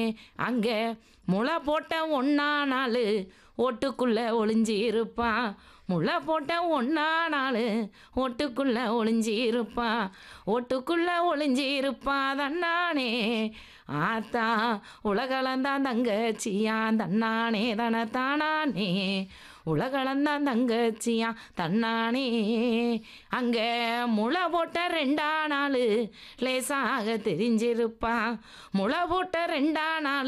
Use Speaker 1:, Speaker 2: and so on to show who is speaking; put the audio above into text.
Speaker 1: அங்கே முளை போட்ட ஒன்னா நாள் ஓட்டுக்குள்ள ஒளிஞ்சி இருப்பான் முளை போட்ட ஒன்னா நாள் ஓட்டுக்குள்ள ஒளிஞ்சி இருப்பான் ஓட்டுக்குள்ள ஒளிஞ்சி இருப்பான் தன்னானே ஆத்தா உலகளந்தான் தங்கச்சியான் தன்னானே தன தானானே உலகளந்தான் தங்கச்சியான் தன்னானே அங்கே முளை போட்ட ரெண்டா நாள் லேசாக தெரிஞ்சிருப்பான் முளை போட்ட ரெண்டா நாள்